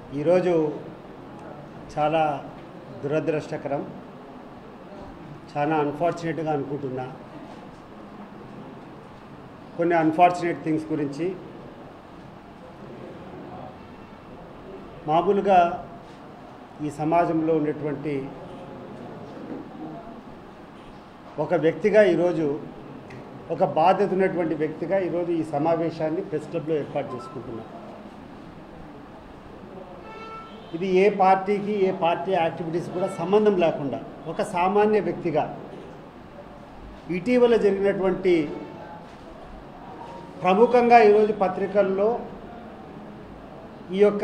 ఈరోజు చాలా దురదృష్టకరం చాలా అన్ఫార్చునేట్గా అనుకుంటున్నా కొన్ని అన్ఫార్చునేట్ థింగ్స్ గురించి మామూలుగా ఈ సమాజంలో ఉన్నటువంటి ఒక వ్యక్తిగా ఈరోజు ఒక బాధ్యత ఉన్నటువంటి వ్యక్తిగా ఈరోజు ఈ సమావేశాన్ని ప్రెస్ క్లబ్లో ఏర్పాటు చేసుకుంటున్నాం ఇది ఏ పార్టీకి ఏ పార్టీ యాక్టివిటీస్ కూడా సంబంధం లేకుండా ఒక సామాన్య వ్యక్తిగా ఇటీవల జరిగినటువంటి ప్రముఖంగా ఈరోజు పత్రికల్లో ఈ యొక్క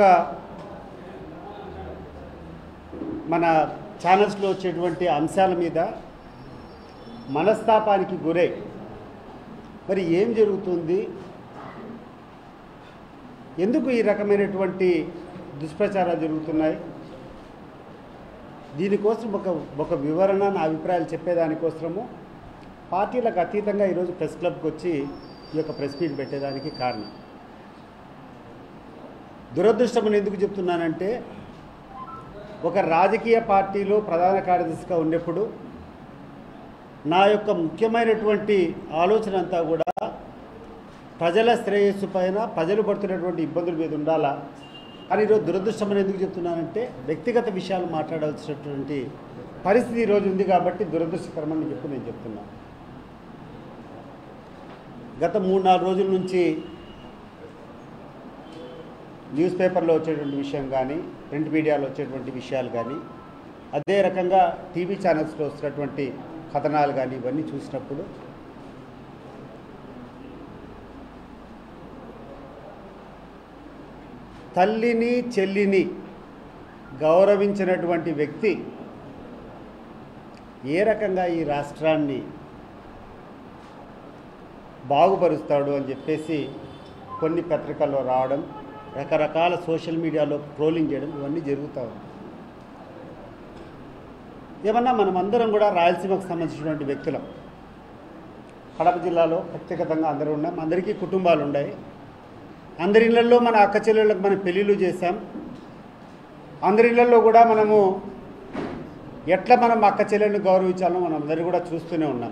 మన ఛానల్స్లో వచ్చేటువంటి అంశాల మీద మనస్తాపానికి గురై మరి ఏం జరుగుతుంది ఎందుకు ఈ రకమైనటువంటి దుష్ప్రచారాలు జరుగుతున్నాయి దీనికోసం ఒక ఒక వివరణ నా అభిప్రాయాలు చెప్పేదానికోసము పార్టీలకు అతీతంగా ఈరోజు ప్రెస్ క్లబ్కి వచ్చి ఈ యొక్క ప్రెస్ మీట్ పెట్టేదానికి కారణం దురదృష్టమని ఎందుకు చెప్తున్నానంటే ఒక రాజకీయ పార్టీలో ప్రధాన కార్యదర్శిగా ఉన్నప్పుడు నా యొక్క ముఖ్యమైనటువంటి ఆలోచన అంతా కూడా ప్రజల శ్రేయస్సు పైన ప్రజలు పడుతున్నటువంటి ఇబ్బందుల మీద ఉండాలా కానీ ఈరోజు దురదృష్టం అని ఎందుకు చెప్తున్నానంటే వ్యక్తిగత విషయాలు మాట్లాడాల్సినటువంటి పరిస్థితి ఈరోజు ఉంది కాబట్టి దురదృష్టకరమని చెప్పి నేను చెప్తున్నాను గత మూడు నాలుగు రోజుల నుంచి న్యూస్ పేపర్లో వచ్చేటువంటి విషయం కానీ ప్రింట్ మీడియాలో వచ్చేటువంటి విషయాలు కానీ అదే రకంగా టీవీ ఛానల్స్లో వస్తున్నటువంటి కథనాలు కానీ ఇవన్నీ చూసినప్పుడు తల్లిని చెల్లిని గౌరవించినటువంటి వ్యక్తి ఏ రకంగా ఈ రాష్ట్రాన్ని బాగుపరుస్తాడు అని చెప్పేసి కొన్ని పత్రికల్లో రావడం రకరకాల సోషల్ మీడియాలో ట్రోలింగ్ చేయడం ఇవన్నీ జరుగుతూ ఉంది ఏమన్నా మనం అందరం కూడా రాయలసీమకు సంబంధించినటువంటి వ్యక్తులం కడప జిల్లాలో వ్యక్తిగతంగా అందరూ ఉన్నాం అందరికీ కుటుంబాలు ఉన్నాయి అందరి ఇళ్లలో మన అక్క చెల్లెళ్ళకు మనం పెళ్ళిళ్ళు చేశాం అందరి ఇళ్లలో కూడా మనము ఎట్లా మనం అక్క చెల్లెళ్ళని గౌరవించాలో మనం అందరూ కూడా చూస్తూనే ఉన్నాం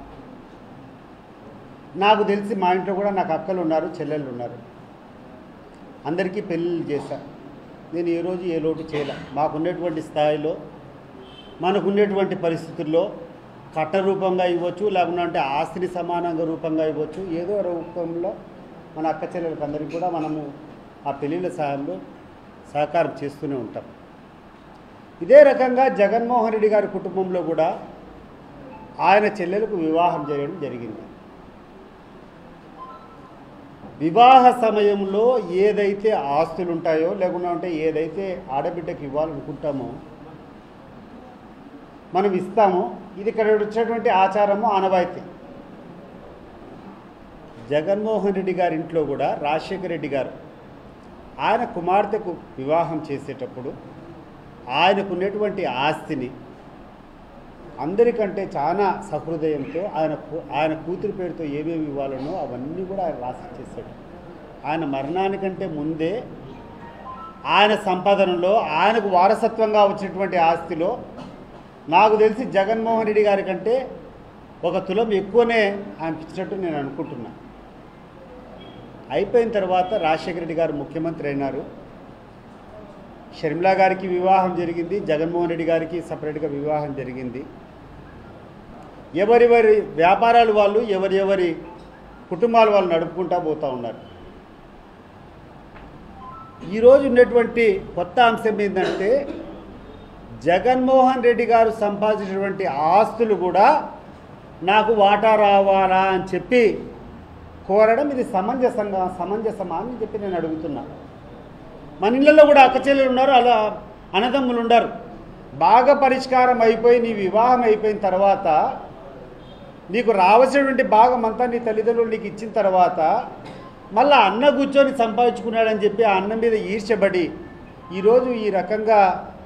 నాకు తెలిసి మా ఇంట్లో కూడా నాకు అక్కలు ఉన్నారు చెల్లెళ్ళు ఉన్నారు అందరికీ పెళ్ళిళ్ళు చేశా నేను ఏ రోజు ఏ లోటు చేయలే మాకున్నటువంటి స్థాయిలో మనకున్నటువంటి పరిస్థితుల్లో కట్ట రూపంగా ఇవ్వచ్చు లేకుంటే ఆస్తిని సమానంగా రూపంగా ఇవ్వచ్చు ఏదో రూపంలో మన అక్క చెల్లెలకు అందరికీ కూడా మనము ఆ పెళ్ళిళ్ళ సాయంలో సహకారం చేస్తూనే ఉంటాం ఇదే రకంగా జగన్మోహన్ రెడ్డి గారి కుటుంబంలో కూడా ఆయన చెల్లెలకు వివాహం చేయడం జరిగింది వివాహ సమయంలో ఏదైతే ఆస్తులు ఉంటాయో లేకుండా ఉంటే ఏదైతే ఆడబిడ్డకి ఇవ్వాలనుకుంటామో మనం ఇస్తాము ఇది ఇక్కడ వచ్చేటువంటి ఆచారము ఆనవాయితీ జగన్మోహన్ రెడ్డి గారి ఇంట్లో కూడా రాజశేఖర రెడ్డి గారు ఆయన కుమార్తెకు వివాహం చేసేటప్పుడు ఆయనకున్నటువంటి ఆస్తిని అందరికంటే చాలా సహృదయంతో ఆయన కూ- ఆయన కూతురు పేరుతో ఏమేమి ఇవ్వాలనో అవన్నీ కూడా ఆయన రాసి చేశాడు ఆయన మరణానికంటే ముందే ఆయన సంపాదనలో ఆయనకు వారసత్వంగా వచ్చినటువంటి ఆస్తిలో నాకు తెలిసి జగన్మోహన్ రెడ్డి గారి కంటే ఒక తులం ఎక్కువనే ఆయనకి ఇచ్చినట్టు నేను అనుకుంటున్నా అయిపోయిన తర్వాత రాజశేఖర రెడ్డి గారు ముఖ్యమంత్రి అయినారు షర్మిలా గారికి వివాహం జరిగింది జగన్మోహన్ రెడ్డి గారికి సపరేట్గా వివాహం జరిగింది ఎవరెవరి వ్యాపారాలు వాళ్ళు ఎవరి ఎవరి కుటుంబాలు వాళ్ళు నడుపుకుంటా పోతూ ఉన్నారు ఈరోజు ఉన్నటువంటి కొత్త అంశం ఏంటంటే జగన్మోహన్ రెడ్డి గారు సంపాదించినటువంటి ఆస్తులు కూడా నాకు వాటా రావాలా అని చెప్పి కోరడం ఇది సమంజసంగా సమంజసమా అని చెప్పి నేను అడుగుతున్నా మన ఇళ్ళల్లో కూడా అక్కచెల్లెలు ఉన్నారు అలా అన్నదమ్ములు ఉన్నారు బాగా పరిష్కారం అయిపోయి నీ వివాహం అయిపోయిన తర్వాత నీకు రావాల్సినటువంటి భాగం అంతా నీ తల్లిదండ్రులు నీకు ఇచ్చిన తర్వాత మళ్ళీ అన్న కూర్చొని సంపాదించుకున్నాడని చెప్పి ఆ అన్న మీద ఈర్చబడి ఈరోజు ఈ రకంగా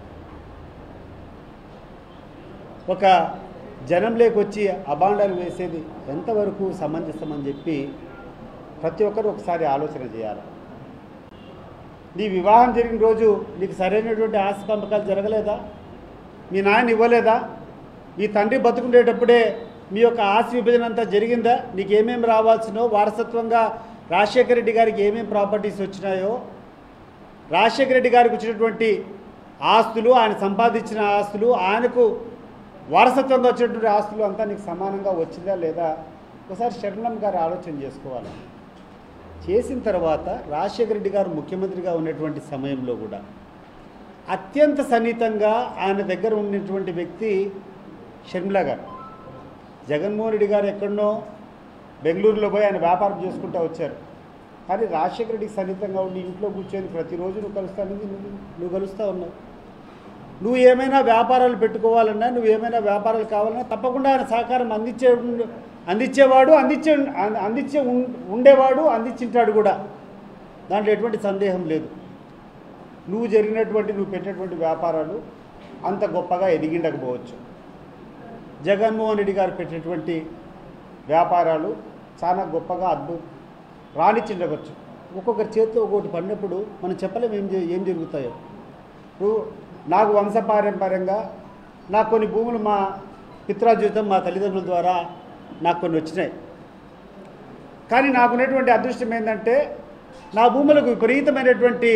ఒక జనంలోకి వచ్చి అబాండాలు వేసేది ఎంతవరకు సమంజసం అని చెప్పి ప్రతి ఒక్కరు ఒకసారి ఆలోచన చేయాలి నీ వివాహం జరిగిన రోజు నీకు సరైనటువంటి ఆస్తి పంపకాలు జరగలేదా మీ నాయన ఇవ్వలేదా మీ తండ్రి బతుకుండేటప్పుడే మీ యొక్క ఆస్తి విభజన అంతా జరిగిందా నీకు ఏమేమి రావాల్సినో వారసత్వంగా రాజశేఖర రెడ్డి గారికి ఏమేమి ప్రాపర్టీస్ వచ్చినాయో రాజశేఖర రెడ్డి గారికి వచ్చినటువంటి ఆస్తులు ఆయన సంపాదించిన ఆస్తులు ఆయనకు వారసత్వంగా వచ్చినటువంటి ఆస్తులు అంతా నీకు సమానంగా వచ్చిందా లేదా ఒకసారి శరణం గారు ఆలోచన చేసుకోవాలి చేసిన తర్వాత రాజశేఖర రెడ్డి గారు ముఖ్యమంత్రిగా ఉన్నటువంటి సమయంలో కూడా అత్యంత సన్నిహితంగా ఆయన దగ్గర ఉన్నటువంటి వ్యక్తి షర్మిల గారు జగన్మోహన్ రెడ్డి గారు ఎక్కడనో బెంగళూరులో పోయి ఆయన వ్యాపారం చేసుకుంటూ వచ్చారు కానీ రాజశేఖర రెడ్డికి సన్నిహితంగా ఉండి ఇంట్లో కూర్చొని ప్రతిరోజు నువ్వు కలుస్తాను నువ్వు నువ్వు కలుస్తూ ఉన్నావు నువ్వు ఏమైనా వ్యాపారాలు పెట్టుకోవాలన్నా నువ్వు ఏమైనా వ్యాపారాలు కావాలన్నా తప్పకుండా ఆయన సహకారం అందించే అందించేవాడు అందించే అం- అందించే ఉం- ఉండేవాడు అందించింటాడు కూడా దాంట్లో ఎటువంటి సందేహం లేదు నువ్వు జరిగినటువంటి నువ్వు పెట్టినటువంటి వ్యాపారాలు అంత గొప్పగా ఎదిగిండకపోవచ్చు జగన్మోహన్ రెడ్డి గారు పెట్టినటువంటి వ్యాపారాలు చాలా గొప్పగా అద్భుత రాణించిండవచ్చు ఒక్కొక్కరి చేతితో ఒక్కొక్కటి పడినప్పుడు మనం చెప్పలేం ఏం జే- ఏం జరుగుతాయో ఇప్పుడు నాకు వంశపారంపర్యంగా నాకు కొన్ని భూములు మా పిత్రాజీవితం మా తల్లిదండ్రుల ద్వారా నాకు కొన్ని వచ్చినాయి కానీ నాకున్నటువంటి అదృష్టం ఏంటంటే నా భూములకు విపరీతమైనటువంటి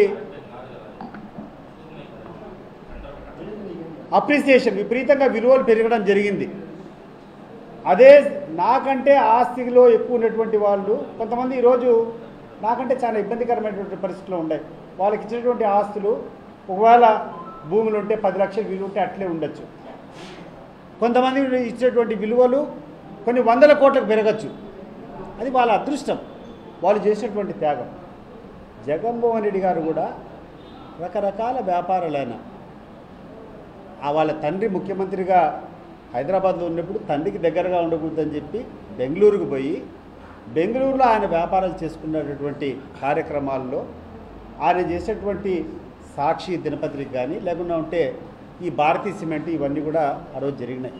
అప్రిసియేషన్ విపరీతంగా విలువలు పెరగడం జరిగింది అదే నాకంటే ఆస్తిలో ఎక్కువ ఉన్నటువంటి వాళ్ళు కొంతమంది ఈరోజు నాకంటే చాలా ఇబ్బందికరమైనటువంటి పరిస్థితులు ఉన్నాయి వాళ్ళకి ఇచ్చినటువంటి ఆస్తులు ఒకవేళ భూములు ఉంటే పది లక్షలు విలువ ఉంటే అట్లే ఉండొచ్చు కొంతమంది ఇచ్చినటువంటి విలువలు కొన్ని వందల కోట్లకు పెరగచ్చు అది వాళ్ళ అదృష్టం వాళ్ళు చేసినటువంటి త్యాగం జగన్మోహన్ రెడ్డి గారు కూడా రకరకాల వ్యాపారాలైన ఆ వాళ్ళ తండ్రి ముఖ్యమంత్రిగా హైదరాబాద్లో ఉన్నప్పుడు తండ్రికి దగ్గరగా ఉండకూడదని చెప్పి బెంగళూరుకు పోయి బెంగళూరులో ఆయన వ్యాపారాలు చేసుకున్నటువంటి కార్యక్రమాల్లో ఆయన చేసేటువంటి సాక్షి దినపత్రిక కానీ లేకుండా ఉంటే ఈ భారతీ సిమెంట్ ఇవన్నీ కూడా ఆ రోజు జరిగినాయి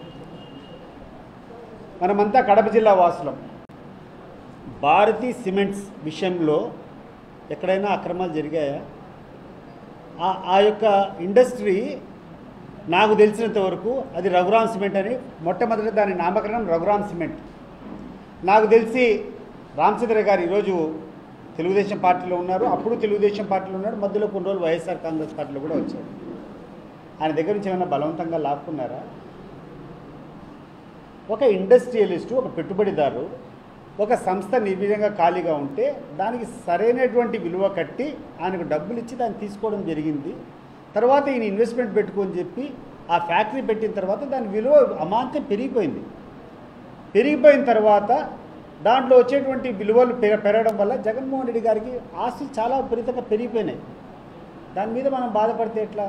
మనమంతా కడప జిల్లా వాసులం భారతీ సిమెంట్స్ విషయంలో ఎక్కడైనా అక్రమాలు జరిగాయా ఆ- ఆ యొక్క ఇండస్ట్రీ నాకు తెలిసినంత వరకు అది రఘురామ్ సిమెంట్ అని మొట్టమొదటి దాని నామకరణం రఘురామ్ సిమెంట్ నాకు తెలిసి రామచంద్ర గారు ఈరోజు తెలుగుదేశం పార్టీలో ఉన్నారు అప్పుడు తెలుగుదేశం పార్టీలో ఉన్నారు మధ్యలో కొన్ని రోజులు వైఎస్ఆర్ కాంగ్రెస్ పార్టీలో కూడా వచ్చారు ఆయన దగ్గర నుంచి ఏమైనా బలవంతంగా లాక్కున్నారా ఒక ఇండస్ట్రియలిస్టు ఒక పెట్టుబడిదారు ఒక సంస్థ నిర్వీర్యంగా ఖాళీగా ఉంటే దానికి సరైనటువంటి విలువ కట్టి ఆయనకు డబ్బులు ఇచ్చి దాన్ని తీసుకోవడం జరిగింది తర్వాత ఈయన ఇన్వెస్ట్మెంట్ పెట్టుకొని చెప్పి ఆ ఫ్యాక్టరీ పెట్టిన తర్వాత దాని విలువ అమాంతం పెరిగిపోయింది పెరిగిపోయిన తర్వాత దాంట్లో వచ్చేటువంటి విలువలు పెర పెరగడం వల్ల జగన్మోహన్ రెడ్డి గారికి ఆస్తులు చాలా విపరీతంగా పెరిగిపోయినాయి దాని మీద మనం బాధపడితే ఎట్లా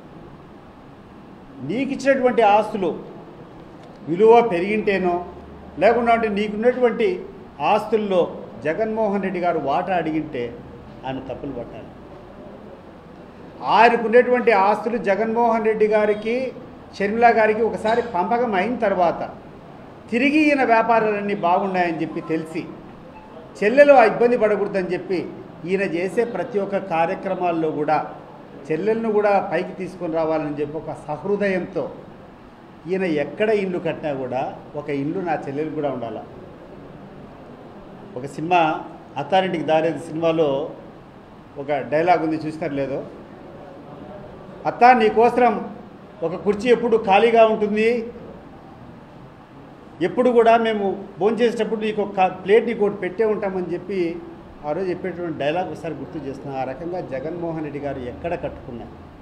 నీకు ఇచ్చినటువంటి ఆస్తులు విలువ పెరిగింటేనో లేకుండా అంటే నీకున్నటువంటి ఆస్తుల్లో జగన్మోహన్ రెడ్డి గారు వాటా అడిగింటే ఆయన తప్పులు పట్టాలి ఆయనకున్నటువంటి ఆస్తులు జగన్మోహన్ రెడ్డి గారికి షర్మిల గారికి ఒకసారి పంపకం అయిన తర్వాత తిరిగి ఈయన వ్యాపారాలన్నీ బాగున్నాయని చెప్పి తెలిసి చెల్లెలు ఆ ఇబ్బంది పడకూడదని చెప్పి ఈయన చేసే ప్రతి ఒక్క కార్యక్రమాల్లో కూడా చెల్లెలను కూడా పైకి తీసుకొని రావాలని చెప్పి ఒక సహృదయంతో ఈయన ఎక్కడ ఇల్లు కట్టినా కూడా ఒక ఇల్లు నా చెల్లెలు కూడా ఉండాలి ఒక సినిమా అత్తారింటికి దారేది సినిమాలో ఒక డైలాగ్ ఉంది చూసినారు లేదో అత్త నీకోసం ఒక కుర్చీ ఎప్పుడు ఖాళీగా ఉంటుంది ఎప్పుడు కూడా మేము భోంచేసేటప్పుడు నీకు ఒక ప్లేట్ నీకు ఒకటి పెట్టే ఉంటామని చెప్పి ఆ రోజు చెప్పేటువంటి డైలాగ్ ఒకసారి గుర్తు చేస్తున్నాం ఆ రకంగా జగన్మోహన్ రెడ్డి గారు ఎక్కడ కట్టుకున్నా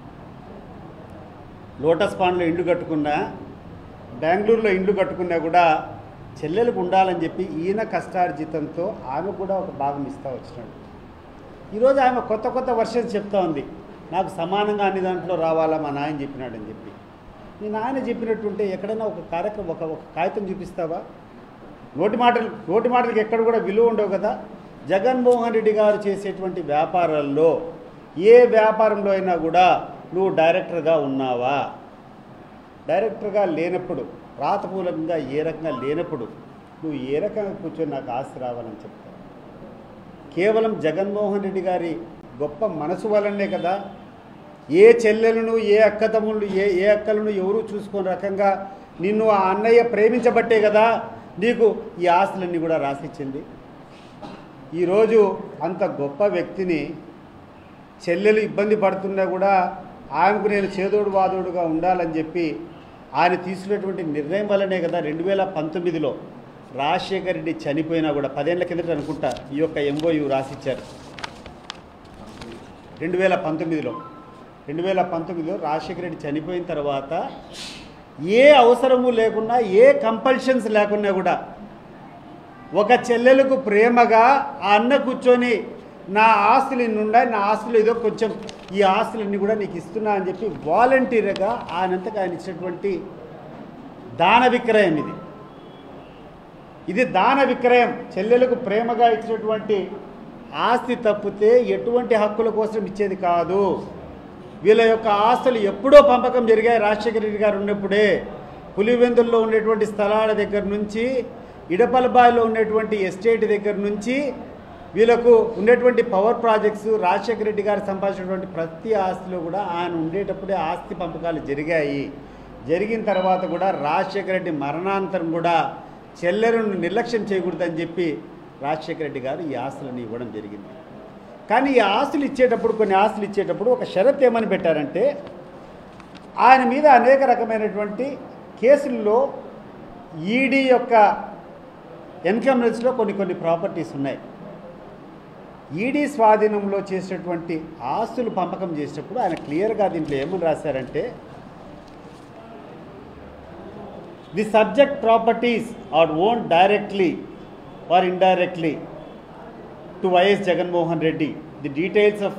లోటస్ పాండ్లో ఇండ్లు కట్టుకున్నా బెంగళూరులో ఇండ్లు కట్టుకున్నా కూడా చెల్లెలకు ఉండాలని చెప్పి ఈయన కష్టార్జితంతో ఆమె కూడా ఒక భాగం ఇస్తూ వచ్చినాడు ఈరోజు ఆమె కొత్త కొత్త వర్షన్స్ చెప్తా ఉంది నాకు సమానంగా అన్ని దాంట్లో రావాలా మా నాయన చెప్పినాడని చెప్పి నీ నాయన చెప్పినట్టుంటే ఎక్కడైనా ఒక కార్యక్రమం ఒక ఒక కాగితం చూపిస్తావా నోటి మాటలు నోటి మాటలకు ఎక్కడ కూడా విలువ ఉండవు కదా జగన్మోహన్ రెడ్డి గారు చేసేటువంటి వ్యాపారాల్లో ఏ వ్యాపారంలో అయినా కూడా నువ్వు డైరెక్టర్గా ఉన్నావా డైరెక్టర్గా లేనప్పుడు రాతపూలకంగా ఏ రకంగా లేనప్పుడు నువ్వు ఏ రకంగా కూర్చొని నాకు ఆస్తి రావాలని చెప్తావు కేవలం జగన్మోహన్ రెడ్డి గారి గొప్ప మనసు వలనే కదా ఏ చెల్లెలను ఏ అక్క తమ్ముళ్ళు ఏ ఏ అక్కలను ఎవరు చూసుకొని రకంగా నిన్ను ఆ అన్నయ్య ప్రేమించబట్టే కదా నీకు ఈ ఆస్తులన్నీ కూడా రాసిచ్చింది ఈరోజు అంత గొప్ప వ్యక్తిని చెల్లెలు ఇబ్బంది పడుతున్నా కూడా ఆయనకు నేను చేదోడు వాదోడుగా ఉండాలని చెప్పి ఆయన తీసుకున్నటువంటి నిర్ణయం వల్లనే కదా రెండు వేల పంతొమ్మిదిలో రాజశేఖర రెడ్డి చనిపోయినా కూడా పదేళ్ల కిందట అనుకుంటా ఈ యొక్క ఎంఓయు రాసిచ్చారు రెండు వేల పంతొమ్మిదిలో రెండు వేల పంతొమ్మిదిలో రాజశేఖర రెడ్డి చనిపోయిన తర్వాత ఏ అవసరము లేకున్నా ఏ కంపల్షన్స్ లేకున్నా కూడా ఒక చెల్లెలకు ప్రేమగా ఆ అన్న కూర్చొని నా ఆస్తులు ఇన్ని ఉన్నాయి నా ఆస్తులు ఏదో కొంచెం ఈ ఆస్తులన్నీ కూడా నీకు ఇస్తున్నా అని చెప్పి వాలంటీర్గా ఆయనంతకు ఆయన ఇచ్చినటువంటి దాన విక్రయం ఇది ఇది దాన విక్రయం చెల్లెలకు ప్రేమగా ఇచ్చినటువంటి ఆస్తి తప్పితే ఎటువంటి హక్కుల కోసం ఇచ్చేది కాదు వీళ్ళ యొక్క ఆస్తులు ఎప్పుడో పంపకం జరిగాయి రాజశేఖర రెడ్డి గారు ఉన్నప్పుడే పులివెందుల్లో ఉండేటువంటి స్థలాల దగ్గర నుంచి ఇడపలబాయిలో ఉన్నటువంటి ఎస్టేట్ దగ్గర నుంచి వీళ్ళకు ఉండేటువంటి పవర్ ప్రాజెక్ట్స్ రాజశేఖర రెడ్డి గారు సంపాదించినటువంటి ప్రతి ఆస్తిలో కూడా ఆయన ఉండేటప్పుడే ఆస్తి పంపకాలు జరిగాయి జరిగిన తర్వాత కూడా రాజశేఖర రెడ్డి మరణాంతరం కూడా చెల్లెలను నిర్లక్ష్యం చేయకూడదని చెప్పి రాజశేఖర రెడ్డి గారు ఈ ఆస్తులను ఇవ్వడం జరిగింది కానీ ఈ ఆస్తులు ఇచ్చేటప్పుడు కొన్ని ఆస్తులు ఇచ్చేటప్పుడు ఒక షరత్ ఏమని పెట్టారంటే ఆయన మీద అనేక రకమైనటువంటి కేసుల్లో ఈడీ యొక్క ఎన్కమ్రెన్స్లో కొన్ని కొన్ని ప్రాపర్టీస్ ఉన్నాయి ఈడీ స్వాధీనంలో చేసినటువంటి ఆస్తులు పంపకం చేసినప్పుడు ఆయన క్లియర్గా దీంట్లో ఏమని రాశారంటే the subject properties are own directly or indirectly to YS Jaganmohan Reddy the details of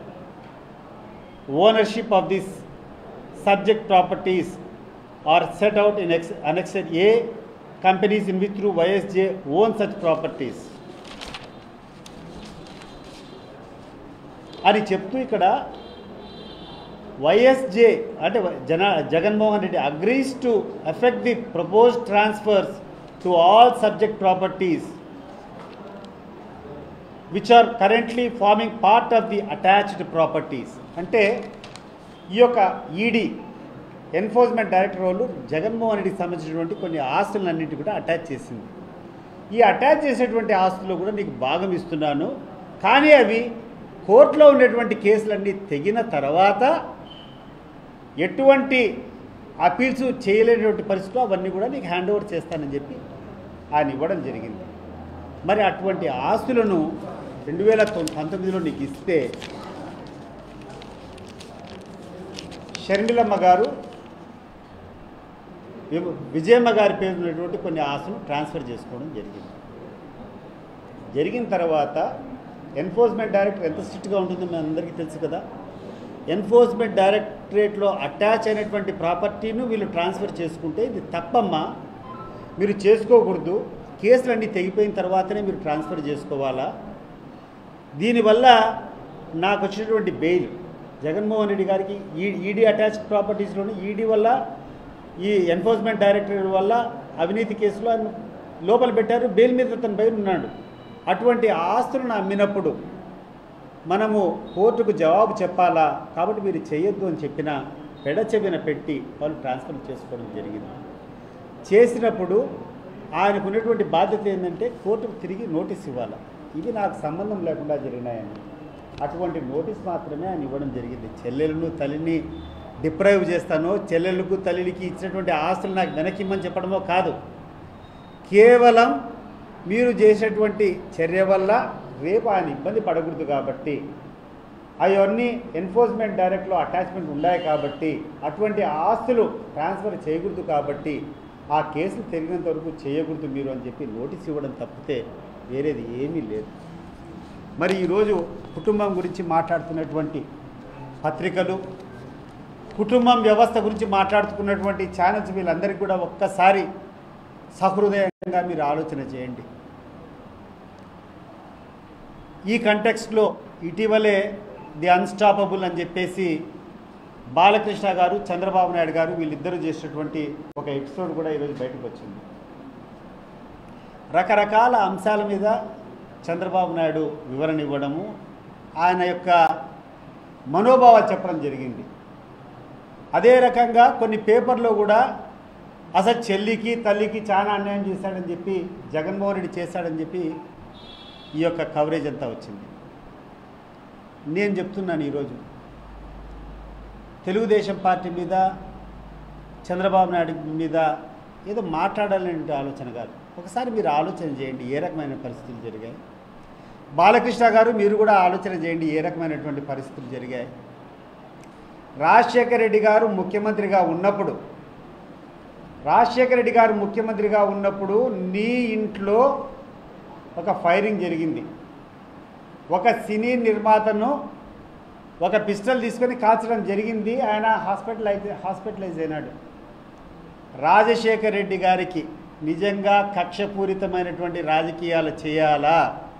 ownership of this subject properties are set out in X annexed A companies in which through YSJ own such properties అని చెప్తూ ఇక్కడ YSJ అంటే జన Jaganmohan Reddy agrees to effect the propose transfers to all subject properties which are currently forming part of the attached properties అంటే ఈ యొక్క ED enforcement director వాళ్ళు జగన్మోహన్ రెడ్డికి సంబంధించినటువంటి కొన్ని ఆస్తులన్నింటి కూడా అటాచ్ చేసింది ఈ అటాచ్ చేసేటువంటి ఆస్తులు కూడా నీకు భాగం ఇస్తున్నాను కానీ అవి కోర్టులో ఉండేటువంటి కేసులన్నీ తెగిన తర్వాత ఎటువంటి అపీల్స్ చేయలేనటువంటి పరిస్థితుల్లో అవన్నీ కూడా నీకు హ్యాండ్ ఓవర్ చేస్తానని చెప్పి ఆయన ఇవ్వడం జరిగింది మరి అటువంటి ఆస్తులను రెండు వేల పంతొమ్మిదిలో నీకు ఇస్తే షర్మిలమ్మ గారు వి- విజయమ్మ గారి పేరు ఉన్నటువంటి కొన్ని ఆస్తులు ట్రాన్స్ఫర్ చేసుకోవడం జరిగింది జరిగిన తర్వాత ఎన్ఫోర్స్మెంట్ డైరెక్టర్ ఎంత స్ట్రిక్ట్గా ఉంటుందో మీ అందరికీ తెలుసు కదా ఎన్ఫోర్స్మెంట్ డైరెక్టరేట్లో అటాచ్ అయినటువంటి ప్రాపర్టీను వీళ్ళు ట్రాన్స్ఫర్ చేసుకుంటే ఇది తప్పమ్మా మీరు చేసుకోకూడదు కేసులన్నీ తెగిపోయిన తర్వాతనే మీరు ట్రాన్స్ఫర్ చేసుకోవాలా దీనివల్ల నాకు వచ్చినటువంటి బెయిల్ జగన్మోహన్ రెడ్డి గారికి ఈ ఈడీ అటాచ్డ్ ప్రాపర్టీస్లోని ఈడీ వల్ల ఈ ఎన్ఫోర్స్మెంట్ డైరెక్టర్ వల్ల అవినీతి కేసులో ఆయన లోపల పెట్టారు బెయిల్ మీద అతను బయట ఉన్నాడు అటువంటి ఆస్తులను అమ్మినప్పుడు మనము కోర్టుకు జవాబు చెప్పాలా కాబట్టి మీరు చేయొద్దు అని చెప్పిన పెడచెవిన పెట్టి వాళ్ళు ట్రాన్స్ఫర్ చేసుకోవడం జరిగింది చేసినప్పుడు ఆయనకు ఉన్నటువంటి బాధ్యత ఏంటంటే కోర్టుకు తిరిగి నోటీస్ ఇవ్వాలి ఇవి నాకు సంబంధం లేకుండా జరిగినాయని అటువంటి నోటీస్ మాత్రమే ఆయన ఇవ్వడం జరిగింది చెల్లెలను తల్లిని డిప్రైవ్ చేస్తానో చెల్లెలకు తల్లికి ఇచ్చినటువంటి ఆస్తులు నాకు వెనక్కిమ్మని చెప్పడమో కాదు కేవలం మీరు చేసేటువంటి చర్య వల్ల రేపు ఆయన ఇబ్బంది పడకూడదు కాబట్టి అవన్నీ ఎన్ఫోర్స్మెంట్ డైరెక్ట్లో అటాచ్మెంట్ ఉన్నాయి కాబట్టి అటువంటి ఆస్తులు ట్రాన్స్ఫర్ చేయకూడదు కాబట్టి ఆ కేసులు తిరిగినంత వరకు చేయకూడదు మీరు అని చెప్పి నోటీస్ ఇవ్వడం తప్పితే వేరేది ఏమీ లేదు మరి ఈరోజు కుటుంబం గురించి మాట్లాడుతున్నటువంటి పత్రికలు కుటుంబం వ్యవస్థ గురించి మాట్లాడుతున్నటువంటి ఛానల్స్ వీళ్ళందరికీ కూడా ఒక్కసారి సహృదయంగా మీరు ఆలోచన చేయండి ఈ కంటెక్స్ట్లో ఇటీవలే ది అన్స్టాపబుల్ అని చెప్పేసి బాలకృష్ణ గారు చంద్రబాబు నాయుడు గారు వీళ్ళిద్దరూ చేసినటువంటి ఒక ఎపిసోడ్ కూడా ఈరోజు బయటకు వచ్చింది రకరకాల అంశాల మీద చంద్రబాబు నాయుడు వివరణ ఇవ్వడము ఆయన యొక్క మనోభావాలు చెప్పడం జరిగింది అదే రకంగా కొన్ని పేపర్లో కూడా అసలు చెల్లికి తల్లికి చాలా అన్యాయం చేశాడని చెప్పి జగన్మోహన్ రెడ్డి చేశాడని చెప్పి ఈ యొక్క కవరేజ్ అంతా వచ్చింది నేను చెప్తున్నాను ఈరోజు తెలుగుదేశం పార్టీ మీద చంద్రబాబు నాయుడు మీద ఏదో మాట్లాడాలనే ఆలోచన కాదు ఒకసారి మీరు ఆలోచన చేయండి ఏ రకమైన పరిస్థితులు జరిగాయి బాలకృష్ణ గారు మీరు కూడా ఆలోచన చేయండి ఏ రకమైనటువంటి పరిస్థితులు జరిగాయి రాజశేఖర రెడ్డి గారు ముఖ్యమంత్రిగా ఉన్నప్పుడు రాజశేఖర రెడ్డి గారు ముఖ్యమంత్రిగా ఉన్నప్పుడు నీ ఇంట్లో ఒక ఫైరింగ్ జరిగింది ఒక సినీ నిర్మాతను ఒక పిస్టల్ తీసుకొని కాల్చడం జరిగింది ఆయన హాస్పిటల్ అయితే హాస్పిటలైజ్ అయినాడు రాజశేఖర రెడ్డి గారికి నిజంగా కక్షపూరితమైనటువంటి రాజకీయాలు చేయాలా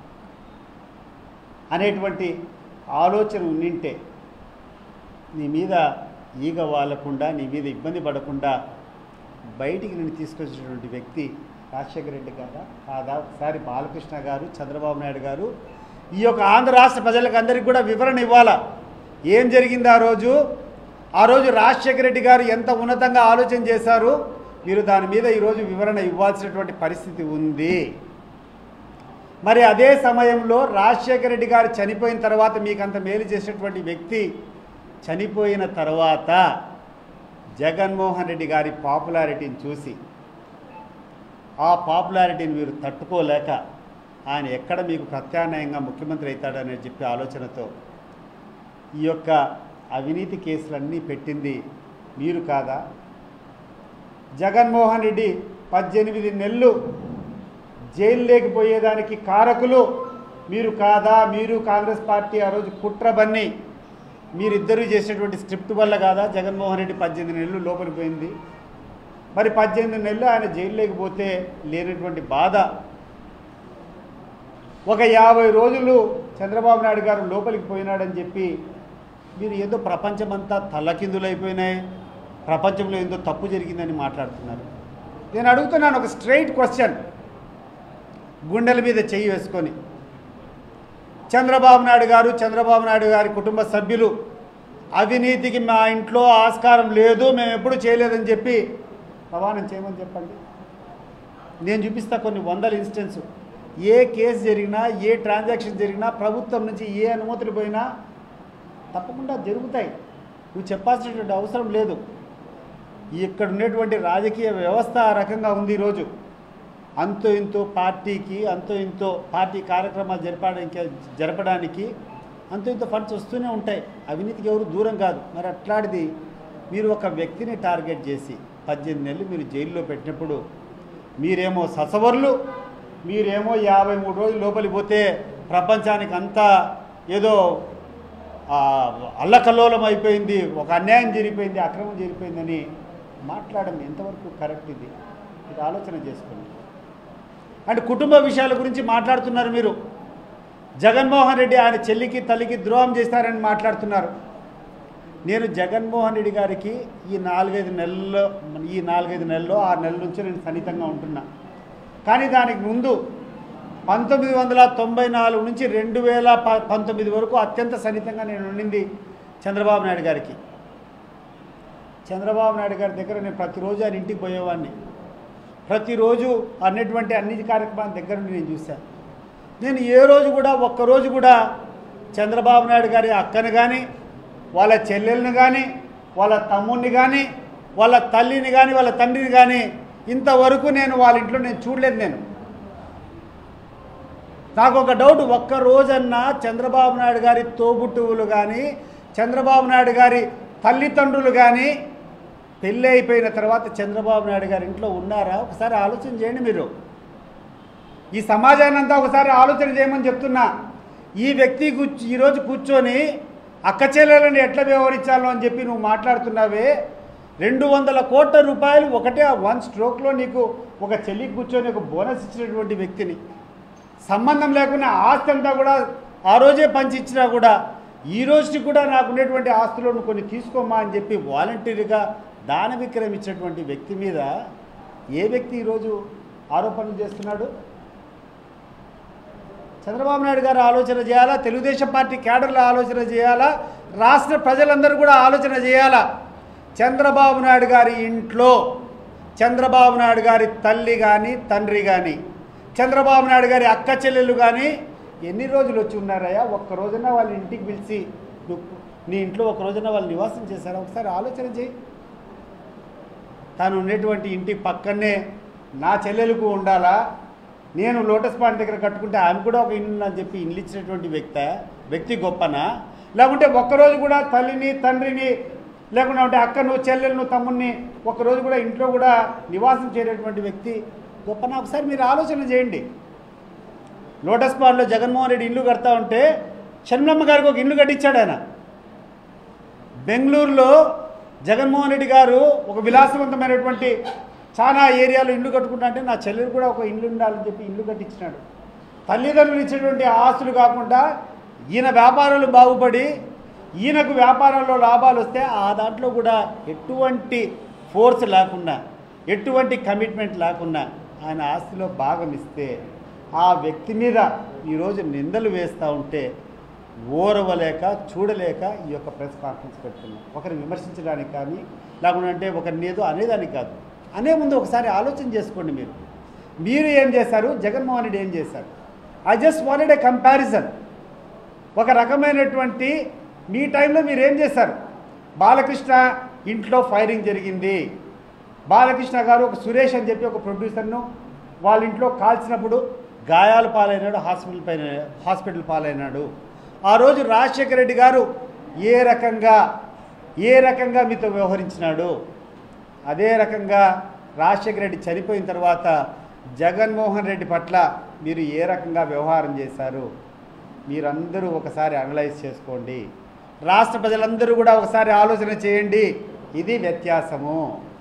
అనేటువంటి ఆలోచన ఉండింటే నీ మీద ఈగ వాలకుండా నీ మీద ఇబ్బంది పడకుండా బయటికి నేను తీసుకొచ్చినటువంటి వ్యక్తి రాజశేఖర రెడ్డి గారా కాదా ఒకసారి బాలకృష్ణ గారు చంద్రబాబు నాయుడు గారు ఈ యొక్క ఆంధ్ర రాష్ట్ర ప్రజలకు అందరికీ కూడా వివరణ ఇవ్వాలా ఏం జరిగింది ఆ రోజు ఆ రోజు రాజశేఖర రెడ్డి గారు ఎంత ఉన్నతంగా ఆలోచన చేశారు మీరు దాని మీద ఈరోజు వివరణ ఇవ్వాల్సినటువంటి పరిస్థితి ఉంది మరి అదే సమయంలో రాజశేఖర రెడ్డి గారు చనిపోయిన తర్వాత మీకు అంత మేలు చేసినటువంటి వ్యక్తి చనిపోయిన తర్వాత జగన్మోహన్ రెడ్డి గారి పాపులారిటీని చూసి ఆ పాపులారిటీని మీరు తట్టుకోలేక ఆయన ఎక్కడ మీకు ప్రత్యామ్నాయంగా ముఖ్యమంత్రి అవుతాడని చెప్పి ఆలోచనతో ఈ యొక్క అవినీతి కేసులన్నీ పెట్టింది మీరు కాదా జగన్మోహన్ రెడ్డి పద్దెనిమిది నెలలు జైలు లేకపోయేదానికి కారకులు మీరు కాదా మీరు కాంగ్రెస్ పార్టీ ఆ రోజు కుట్ర బన్ని మీరిద్దరూ చేసినటువంటి స్క్రిప్ట్ వల్ల కాదా జగన్మోహన్ రెడ్డి పద్దెనిమిది నెలలు లోపలికి పోయింది మరి పద్దెనిమిది నెలలు ఆయన జైలు లేకపోతే లేనటువంటి బాధ ఒక యాభై రోజులు చంద్రబాబు నాయుడు గారు లోపలికి పోయినాడని చెప్పి మీరు ఏదో ప్రపంచమంతా తల్లకిందులైపోయినాయి ప్రపంచంలో ఏదో తప్పు జరిగిందని మాట్లాడుతున్నారు నేను అడుగుతున్నాను ఒక స్ట్రైట్ క్వశ్చన్ గుండెల మీద చెయ్యి వేసుకొని చంద్రబాబు నాయుడు గారు చంద్రబాబు నాయుడు గారి కుటుంబ సభ్యులు అవినీతికి మా ఇంట్లో ఆస్కారం లేదు మేము ఎప్పుడు చేయలేదని చెప్పి ప్రమాణం చేయమని చెప్పండి నేను చూపిస్తా కొన్ని వందల ఇన్స్టెన్స్ ఏ కేసు జరిగినా ఏ ట్రాన్సాక్షన్ జరిగినా ప్రభుత్వం నుంచి ఏ అనుమతులు పోయినా తప్పకుండా జరుగుతాయి నువ్వు చెప్పాల్సినటువంటి అవసరం లేదు ఇక్కడ ఉన్నటువంటి రాజకీయ వ్యవస్థ ఆ రకంగా ఉంది ఈరోజు అంతో ఇంతో పార్టీకి అంతో ఇంతో పార్టీ కార్యక్రమాలు జరపడానికి జరపడానికి అంతో ఇంతో ఫండ్స్ వస్తూనే ఉంటాయి అవినీతికి ఎవరు దూరం కాదు మరి అట్లాంటిది మీరు ఒక వ్యక్తిని టార్గెట్ చేసి పద్దెనిమిది నెలలు మీరు జైల్లో పెట్టినప్పుడు మీరేమో ససవర్లు మీరేమో యాభై మూడు రోజులు లోపలికి పోతే ప్రపంచానికి అంతా ఏదో ఆ, అల్లకల్లోలం అయిపోయింది ఒక అన్యాయం జరిగిపోయింది అక్రమం జరిగిపోయిందని మాట్లాడడం ఎంతవరకు కరెక్ట్ ఇది ఇది ఆలోచన చేసుకోండి అంటే కుటుంబ విషయాల గురించి మాట్లాడుతున్నారు మీరు జగన్మోహన్ రెడ్డి ఆయన చెల్లికి తల్లికి ద్రోహం చేస్తారని మాట్లాడుతున్నారు నేను జగన్మోహన్ రెడ్డి గారికి ఈ నాలుగైదు నెలల్లో ఈ నాలుగైదు నెలల్లో ఆరు నెలల నుంచి నేను సన్నిహితంగా ఉంటున్నా కానీ దానికి ముందు పంతొమ్మిది వందల తొంభై నాలుగు నుంచి రెండు వేల ప- పంతొమ్మిది వరకు అత్యంత సన్నిహితంగా నేను ఉండింది చంద్రబాబు నాయుడు గారికి చంద్రబాబు నాయుడు గారి దగ్గర నేను ప్రతిరోజు ఆయన ఇంటికి పోయేవాడిని ప్రతిరోజు అన్నటువంటి అన్ని కార్యక్రమాల దగ్గర నుండి నేను చూశాను నేను ఏ రోజు కూడా ఒక్కరోజు కూడా చంద్రబాబు నాయుడు గారి అక్కని కానీ వాళ్ళ చెల్లెల్ని కానీ వాళ్ళ తమ్ముడిని కానీ వాళ్ళ తల్లిని కానీ వాళ్ళ తండ్రిని కానీ ఇంతవరకు నేను వాళ్ళ ఇంట్లో నేను చూడలేదు నేను నాకు ఒక డౌట్ ఒక్క రోజన్నా చంద్రబాబు నాయుడు గారి తోబుట్టువులు కానీ చంద్రబాబు నాయుడు గారి తల్లిదండ్రులు కానీ పెళ్ళి అయిపోయిన తర్వాత చంద్రబాబు నాయుడు గారి ఇంట్లో ఉన్నారా ఒకసారి ఆలోచన చేయండి మీరు ఈ సమాజాన్ని అంతా ఒకసారి ఆలోచన చేయమని చెప్తున్నా ఈ వ్యక్తి కూర్చు ఈరోజు కూర్చొని అక్క చెల్లెలని ఎట్లా వ్యవహరించాలో అని చెప్పి నువ్వు మాట్లాడుతున్నావే రెండు వందల కోట్ల రూపాయలు ఒకటే ఆ వన్ స్ట్రోక్లో నీకు ఒక చెల్లి కూర్చొని ఒక బోనస్ ఇచ్చినటువంటి వ్యక్తిని సంబంధం లేకుండా ఆస్తి అంతా కూడా ఆ రోజే పంచి ఇచ్చినా కూడా ఈ రోజుకి కూడా నాకు ఉండేటువంటి ఆస్తులను కొన్ని తీసుకోమా అని చెప్పి వాలంటీర్గా దాన విక్రయం ఇచ్చినటువంటి వ్యక్తి మీద ఏ వ్యక్తి ఈరోజు ఆరోపణలు చేస్తున్నాడు చంద్రబాబు నాయుడు గారు ఆలోచన చేయాలా తెలుగుదేశం పార్టీ క్యాడర్లు ఆలోచన చేయాలా రాష్ట్ర ప్రజలందరూ కూడా ఆలోచన చేయాలా చంద్రబాబు నాయుడు గారి ఇంట్లో చంద్రబాబు నాయుడు గారి తల్లి కానీ తండ్రి కానీ చంద్రబాబు నాయుడు గారి అక్క చెల్లెలు కానీ ఎన్ని రోజులు వచ్చి ఉన్నారయ్యా ఒక్క రోజున వాళ్ళ ఇంటికి పిలిచి నువ్వు నీ ఇంట్లో ఒక రోజున వాళ్ళు నివాసం చేశారా ఒకసారి ఆలోచన చేయి తాను ఉన్నటువంటి ఇంటి పక్కనే నా చెల్లెలకు ఉండాలా నేను లోటస్ పాండ్ దగ్గర కట్టుకుంటే ఆమె కూడా ఒక ఇల్లు అని చెప్పి ఇల్లు ఇచ్చినటువంటి వ్యక్తి వ్యక్తి గొప్పనా లేకుంటే ఒక్కరోజు కూడా తల్లిని తండ్రిని లేకుండా ఉంటే అక్కను చెల్లెలను తమ్ముడిని ఒక్కరోజు కూడా ఇంట్లో కూడా నివాసం చేయనటువంటి వ్యక్తి గొప్పనా ఒకసారి మీరు ఆలోచన చేయండి లోటస్ పాండ్లో జగన్మోహన్ రెడ్డి ఇల్లు కడతా ఉంటే షణ్మమ్మ గారికి ఒక ఇల్లు కట్టించాడు ఆయన బెంగళూరులో జగన్మోహన్ రెడ్డి గారు ఒక విలాసవంతమైనటువంటి చాలా ఏరియాలో ఇల్లు కట్టుకుంటా అంటే నా చెల్లెలు కూడా ఒక ఇల్లు ఉండాలని చెప్పి ఇల్లు కట్టించినాడు తల్లిదండ్రులు ఇచ్చినటువంటి ఆస్తులు కాకుండా ఈయన వ్యాపారాలు బాగుపడి ఈయనకు వ్యాపారంలో లాభాలు వస్తే ఆ దాంట్లో కూడా ఎటువంటి ఫోర్స్ లేకుండా ఎటువంటి కమిట్మెంట్ లేకుండా ఆయన ఆస్తిలో భాగం ఇస్తే ఆ వ్యక్తి మీద ఈరోజు నిందలు వేస్తూ ఉంటే ఓరవలేక చూడలేక ఈ యొక్క ప్రెస్ కాన్ఫరెన్స్ పెడుతున్నాం ఒకరిని విమర్శించడానికి కానీ లేకుండా అంటే ఒకరిని ఏదో అనేదానికి కాదు అనే ముందు ఒకసారి ఆలోచన చేసుకోండి మీరు మీరు ఏం చేశారు జగన్మోహన్ రెడ్డి ఏం చేశారు I just wanted a comparison ఒక రకమైనటువంటి మీ టైంలో మీరు ఏం చేశారు బాలకృష్ణ ఇంట్లో ఫైరింగ్ జరిగింది బాలకృష్ణ గారు ఒక సురేష్ అని చెప్పి ఒక ప్రొడ్యూసర్ను వాళ్ళ ఇంట్లో కాల్చినప్పుడు గాయాలు పాలైనాడు హాస్పిటల్ పైన హాస్పిటల్ పాలైనాడు ఆ రోజు రాజశేఖర రెడ్డి గారు ఏ రకంగా ఏ రకంగా మీతో వ్యవహరించినాడు అదే రకంగా రాజశేఖర రెడ్డి చనిపోయిన తర్వాత జగన్మోహన్ రెడ్డి పట్ల మీరు ఏ రకంగా వ్యవహారం చేశారు మీరందరూ ఒకసారి అనలైజ్ చేసుకోండి రాష్ట్ర ప్రజలందరూ కూడా ఒకసారి ఆలోచన చేయండి ఇది వ్యత్యాసము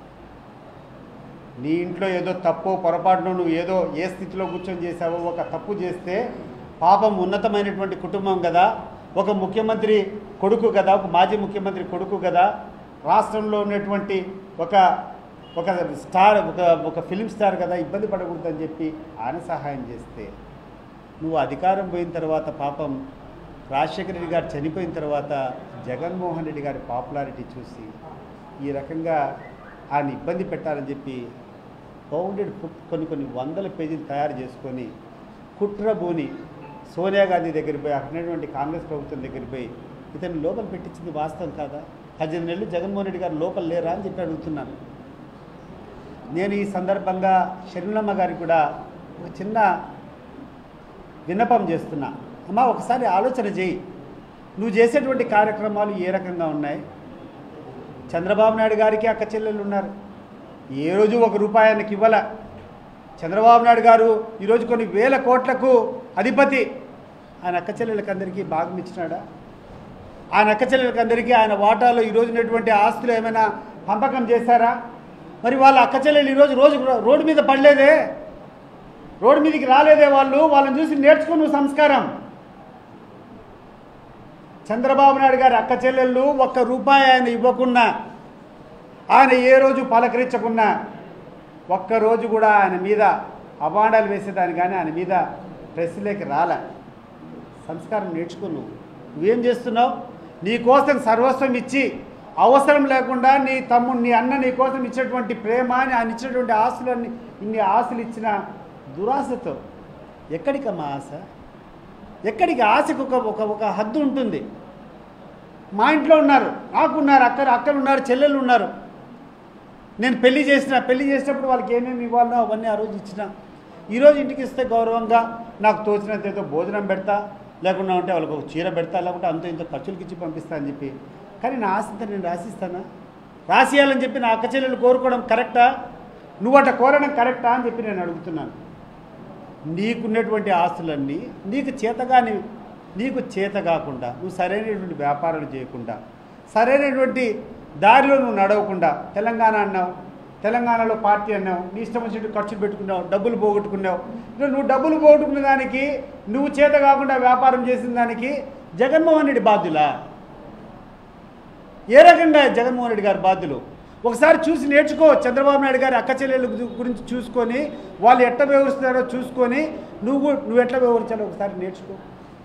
నీ ఇంట్లో ఏదో తప్పు పొరపాటును నువ్వు ఏదో ఏ స్థితిలో కూర్చొని చేసావో ఒక తప్పు చేస్తే పాపం ఉన్నతమైనటువంటి కుటుంబం కదా ఒక ముఖ్యమంత్రి కొడుకు కదా ఒక మాజీ ముఖ్యమంత్రి కొడుకు కదా రాష్ట్రంలో ఉన్నటువంటి ఒక ఒక స్టార్ ఒక ఒక ఫిలిం స్టార్ కదా ఇబ్బంది పడకూడదని చెప్పి ఆయన సహాయం చేస్తే నువ్వు అధికారం పోయిన తర్వాత పాపం రాజశేఖర రెడ్డి గారు చనిపోయిన తర్వాత జగన్మోహన్ రెడ్డి గారి పాపులారిటీ చూసి ఈ రకంగా ఆయన ఇబ్బంది పెట్టాలని చెప్పి బౌండెడ్ కొన్ని కొన్ని వందల పేజీలు తయారు చేసుకొని కుట్రబూని సోనియా గాంధీ దగ్గర పోయి అక్కడ ఉన్నటువంటి కాంగ్రెస్ ప్రభుత్వం దగ్గర పోయి ఇతన్ని లోపల పెట్టించింది వాస్తవం కాదా పద్దెనిమిది నెలలు జగన్మోహన్ రెడ్డి గారు లోపల లేరా అని చెప్పి అడుగుతున్నాను నేను ఈ సందర్భంగా షర్మిలమ్మ గారికి కూడా ఒక చిన్న విన్నపం చేస్తున్నా అమ్మా ఒకసారి ఆలోచన చేయి నువ్వు చేసేటువంటి కార్యక్రమాలు ఏ రకంగా ఉన్నాయి చంద్రబాబు నాయుడు గారికి అక్క చెల్లెళ్ళు ఉన్నారు ఏ రోజు ఒక రూపాయి ఆయనకి ఇవ్వాల చంద్రబాబు నాయుడు గారు ఈరోజు కొన్ని వేల కోట్లకు అధిపతి ఆయన అక్క చెల్లెళ్ళకి అందరికీ భాగం ఇచ్చినాడా ఆయన అక్క చెల్లెలకి అందరికీ ఆయన వాటాలో ఈరోజు ఉన్నటువంటి ఆస్తులు ఏమైనా పంపకం చేశారా మరి వాళ్ళ అక్క చెల్లెలు ఈరోజు రోజు రోడ్డు మీద పడలేదే రోడ్డు మీదకి రాలేదే వాళ్ళు వాళ్ళని చూసి నేర్చుకో నువ్వు సంస్కారం చంద్రబాబు నాయుడు గారి అక్క చెల్లెళ్ళు ఒక్క రూపాయి ఆయన ఇవ్వకున్నా ఆయన ఏ రోజు పలకరించకున్నా ఒక్కరోజు కూడా ఆయన మీద అవాండాలు వేసేదాన్ని కానీ ఆయన మీద ప్రెస్లోకి రాలే సంస్కారం నేర్చుకో నువ్వు నువ్వేం చేస్తున్నావు నీ కోసం సర్వస్వం ఇచ్చి అవసరం లేకుండా నీ తమ్ముడు నీ అన్న నీ కోసం ఇచ్చినటువంటి ప్రేమ అని ఆయన ఇచ్చినటువంటి ఆస్తులన్నీ ఇన్ని ఆశలు ఇచ్చిన దురాశతో ఎక్కడికమ్మా ఆశ ఎక్కడికి ఆశకు ఒక ఒక ఒక హద్దు ఉంటుంది మా ఇంట్లో ఉన్నారు నాకు ఉన్నారు అక్కడ అక్కడ ఉన్నారు చెల్లెళ్ళు ఉన్నారు నేను పెళ్లి చేసిన పెళ్లి చేసినప్పుడు వాళ్ళకి ఏమేమి ఇవ్వాలో అవన్నీ ఆ రోజు ఇచ్చిన ఈరోజు ఇంటికి ఇస్తే గౌరవంగా నాకు తోచినంత ఏదో భోజనం పెడతా లేకుండా ఉంటే వాళ్ళకి ఒక చీర పెడతా లేకుంటే అంత ఇంత ఖర్చులకి ఇచ్చి పంపిస్తా అని చెప్పి కానీ నా ఆశంతా నేను రాసిస్తానా రాసియాలని చెప్పి నా అక్క చెల్లెలు కోరుకోవడం కరెక్టా నువ్వు అట్లా కోరడం కరెక్టా అని చెప్పి నేను అడుగుతున్నాను నీకున్నటువంటి ఆస్తులన్నీ నీకు చేతగాని నీకు చేత కాకుండా నువ్వు సరైనటువంటి వ్యాపారాలు చేయకుండా సరైనటువంటి దారిలో నువ్వు నడవకుండా తెలంగాణ అన్నావు తెలంగాణలో పార్టీ అన్నావు నీ ఇష్టం వచ్చినట్టు ఖర్చులు పెట్టుకున్నావు డబ్బులు పోగొట్టుకున్నావు ఇప్పుడు నువ్వు డబ్బులు పోగొట్టుకున్న దానికి నువ్వు చేత కాకుండా వ్యాపారం చేసిన దానికి జగన్మోహన్ రెడ్డి బాధ్యులా ఏ రకంగా జగన్మోహన్ రెడ్డి గారి బాధ్యులు ఒకసారి చూసి నేర్చుకో చంద్రబాబు నాయుడు గారి అక్క చెల్లెళ్ళ గు- గురించి చూసుకొని వాళ్ళు ఎట్ట వ్యవహరిస్తున్నారో చూసుకొని నువ్వు నువ్వు ఎట్లా వివరించాలో ఒకసారి నేర్చుకో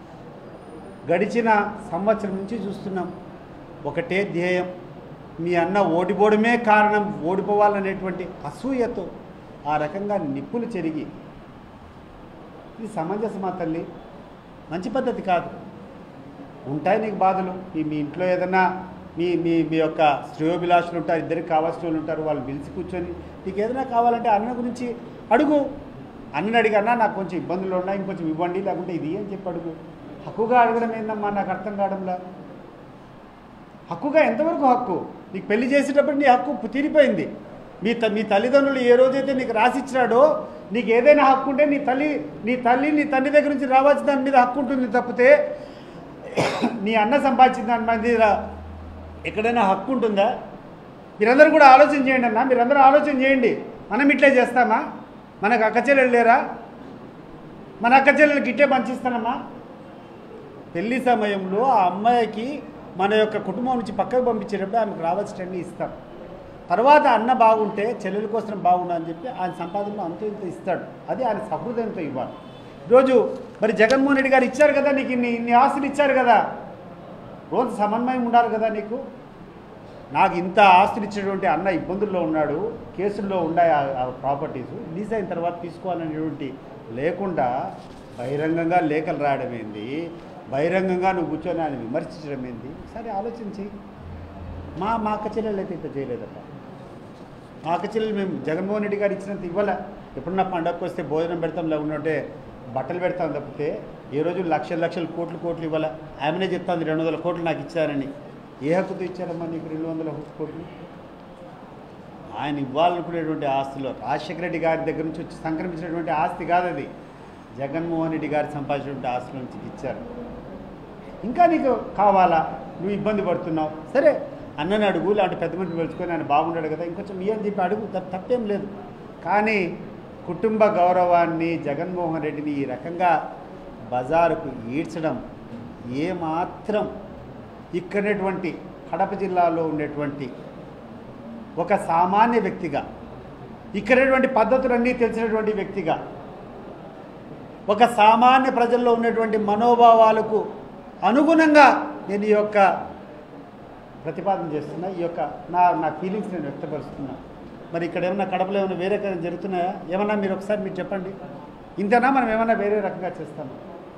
గడిచిన సంవత్సరం నుంచి చూస్తున్నాం ఒకటే ధ్యేయం మీ అన్న ఓడిపోవడమే కారణం ఓడిపోవాలనేటువంటి అసూయతో ఆ రకంగా నిప్పులు చెరిగి ఇది సమంజసమా తల్లి మంచి పద్ధతి కాదు ఉంటాయి నీకు బాధలు మీ మీ ఇంట్లో ఏదన్నా మీ మీ మీ యొక్క శ్రేయోభిలాషులు ఉంటారు ఇద్దరికి కావాల్సిన వాళ్ళు ఉంటారు వాళ్ళు పిలిచి కూర్చొని నీకు ఏదైనా కావాలంటే అన్న గురించి అడుగు అన్నని అడిగన్నా నాకు కొంచెం ఇబ్బందులు ఉన్నాయి ఇంకొంచెం ఇవ్వండి లేకుంటే ఇది అని చెప్పి అడుగు హక్కుగా అడగడం ఏందమ్మా నాకు అర్థం కావడంలా హక్కుగా ఎంతవరకు హక్కు నీకు పెళ్లి చేసేటప్పుడు నీ హక్కు తీరిపోయింది మీ త మీ తల్లిదండ్రులు ఏ రోజైతే నీకు రాసిచ్చినాడో నీకు ఏదైనా హక్కు ఉంటే నీ తల్లి నీ తల్లి నీ తండ్రి దగ్గర నుంచి రావాల్సిన దాని మీద హక్కు ఉంటుంది తప్పితే నీ అన్న సంపాదించిన దాని మీద ఎక్కడైనా హక్కు ఉంటుందా మీరందరూ కూడా ఆలోచన చేయండి అన్న మీరందరూ ఆలోచన చేయండి మనం ఇట్లే చేస్తామా మనకు అక్క చెల్లెలు లేరా మన అక్క చెల్లెలకి ఇట్టే పంచిస్తానమ్మా పెళ్లి సమయంలో ఆ అమ్మాయికి మన యొక్క కుటుంబం నుంచి పక్కకు పంపించేటప్పుడు ఆమెకు రావాల్సినవన్నీ ఇస్తాం తర్వాత అన్న బాగుంటే చెల్లెల కోసం బాగుండా అని చెప్పి ఆయన సంపాదనలో అంత ఇంత ఇస్తాడు అది ఆయన సహృదయంతో ఇవ్వాలి ఈరోజు మరి జగన్మోహన్ రెడ్డి గారు ఇచ్చారు కదా నీకు ఇన్ని ఇన్ని ఆస్తులు ఇచ్చారు కదా రోజు సమన్వయం ఉండాలి కదా నీకు నాకు ఇంత ఆస్తులు ఇచ్చినటువంటి అన్న ఇబ్బందుల్లో ఉన్నాడు కేసుల్లో ఉన్నాయి ఆ- ఆ ప్రాపర్టీస్ రిలీజ్ అయిన తర్వాత తీసుకోవాలనేటువంటి లేకుండా బహిరంగంగా లేఖలు రాయడం ఏంది బహిరంగంగా నువ్వు కూర్చొని ఆయన విమర్శించడం ఏంది సరే ఆలోచించి మా మా అక్క చెల్లెలు అయితే ఇంత చేయలేదట మా అక్క చెల్లెలు మేము జగన్మోహన్ రెడ్డి గారు ఇచ్చినంత ఇవ్వాల ఎప్పుడన్నా పండగకు వస్తే భోజనం పెడతాం లేకుంటే బట్టలు పెడతాం తప్పితే ఏ రోజు లక్షల లక్షల కోట్లు కోట్లు ఇవ్వాల ఆమెనే చెప్తాంది రెండు వందల కోట్లు నాకు ఇచ్చారని ఏ హక్కుతో ఇచ్చారమ్మా నీకు రెండు వందల కోట్లు ఆయన ఇవ్వాలనుకునేటువంటి ఆస్తిలో రాజశేఖర రెడ్డి గారి దగ్గర నుంచి వచ్చి సంక్రమించినటువంటి ఆస్తి కాదు అది జగన్మోహన్ రెడ్డి గారు సంపాదించినటువంటి ఆస్తుల నుంచి ఇచ్చారు ఇంకా నీకు కావాలా నువ్వు ఇబ్బంది పడుతున్నావు సరే అన్నని అడుగు లేదంటే పెద్ద మనిషి పిలుచుకొని ఆయన బాగుండాడు కదా ఇంకొంచెం ఈ అని చెప్పి అడుగు తప్ప తప్పేం లేదు కానీ కుటుంబ గౌరవాన్ని జగన్మోహన్ రెడ్డిని ఈ రకంగా బజారుకు ఈడ్చడం ఏమాత్రం ఇక్కడటువంటి కడప జిల్లాలో ఉండేటువంటి ఒక సామాన్య వ్యక్తిగా ఇక్కడటువంటి పద్ధతులన్నీ తెలిసినటువంటి వ్యక్తిగా ఒక సామాన్య ప్రజల్లో ఉన్నటువంటి మనోభావాలకు అనుగుణంగా నేను ఈ యొక్క ప్రతిపాదన చేస్తున్నా ఈ యొక్క నా నా ఫీలింగ్స్ నేను వ్యక్తపరుస్తున్నా మరి ఇక్కడ ఏమన్నా కడపలో ఏమైనా వేరే రకంగా జరుగుతున్నాయా ఏమన్నా మీరు ఒకసారి మీరు చెప్పండి ఇంతనా మనం ఏమన్నా వేరే రకంగా చేస్తాము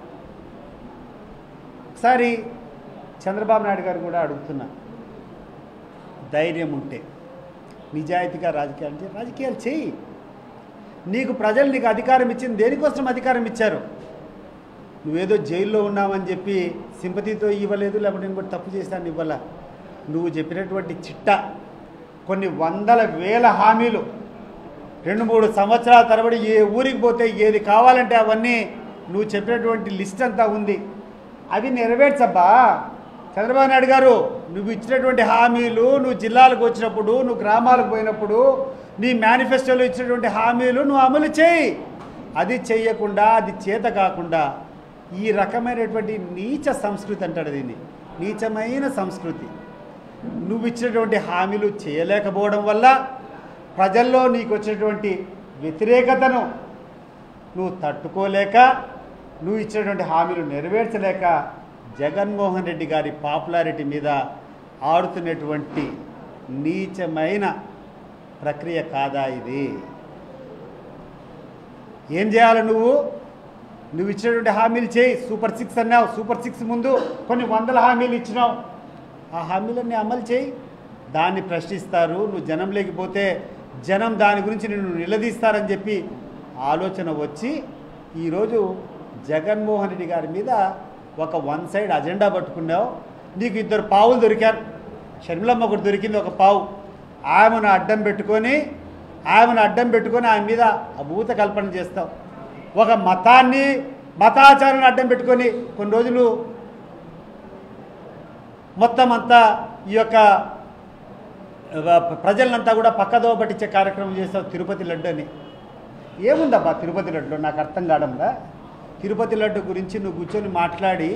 ఒకసారి చంద్రబాబు నాయుడు గారు కూడా అడుగుతున్నా ధైర్యం ఉంటే నిజాయితీగా రాజకీయాలు చేయి రాజకీయాలు చేయి నీకు ప్రజలు నీకు అధికారం ఇచ్చింది దేనికోసం అధికారం ఇచ్చారు నువ్వేదో జైల్లో ఉన్నావని చెప్పి సింపతితో ఇవ్వలేదు లేకపోతే నేను కూడా తప్పు చేశాను ఇవ్వాల నువ్వు చెప్పినటువంటి చిట్ట కొన్ని వందల వేల హామీలు రెండు మూడు సంవత్సరాల తరబడి ఏ ఊరికి పోతే ఏది కావాలంటే అవన్నీ నువ్వు చెప్పినటువంటి లిస్ట్ అంతా ఉంది అవి నెరవేర్చబ్బా చంద్రబాబు నాయుడు గారు నువ్వు ఇచ్చినటువంటి హామీలు నువ్వు జిల్లాలకు వచ్చినప్పుడు నువ్వు గ్రామాలకు పోయినప్పుడు నీ మేనిఫెస్టోలో ఇచ్చినటువంటి హామీలు నువ్వు అమలు చేయి అది చేయకుండా అది చేత కాకుండా ఈ రకమైనటువంటి నీచ సంస్కృతి అంటాడు దీన్ని నీచమైన సంస్కృతి నువ్వు ఇచ్చినటువంటి హామీలు చేయలేకపోవడం వల్ల ప్రజల్లో నీకు వచ్చినటువంటి వ్యతిరేకతను నువ్వు తట్టుకోలేక నువ్వు ఇచ్చినటువంటి హామీలు నెరవేర్చలేక జగన్మోహన్ రెడ్డి గారి పాపులారిటీ మీద ఆడుతున్నటువంటి నీచమైన ప్రక్రియ కాదా ఇది ఏం చేయాలి నువ్వు నువ్వు ఇచ్చినటువంటి హామీలు చేయి సూపర్ సిక్స్ అన్నావు సూపర్ సిక్స్ ముందు కొన్ని వందల హామీలు ఇచ్చినావు ఆ హామీలన్నీ అమలు చేయి దాన్ని ప్రశ్నిస్తారు నువ్వు జనం లేకపోతే జనం దాని గురించి నిన్ను నిలదీస్తారని చెప్పి ఆలోచన వచ్చి ఈరోజు జగన్మోహన్ రెడ్డి గారి మీద ఒక వన్ సైడ్ అజెండా పట్టుకున్నావు నీకు ఇద్దరు పావులు దొరికారు షర్మిలమ్మ ఒకటి దొరికింది ఒక పావు ఆమెను అడ్డం పెట్టుకొని ఆమెను అడ్డం పెట్టుకొని ఆమె మీద అభూత కల్పన చేస్తావు ఒక మతాన్ని మతాచారాన్ని అడ్డం పెట్టుకొని కొన్ని రోజులు మొత్తం అంతా ఈ యొక్క ఆ, ప్రజలనంతా కూడా పక్కదో పట్టించే కార్యక్రమం చేస్తావు తిరుపతి లడ్డు అని ఏముందబ్బా తిరుపతి లడ్డు నాకు అర్థం కావడంలా తిరుపతి లడ్డు గురించి నువ్వు కూర్చొని మాట్లాడి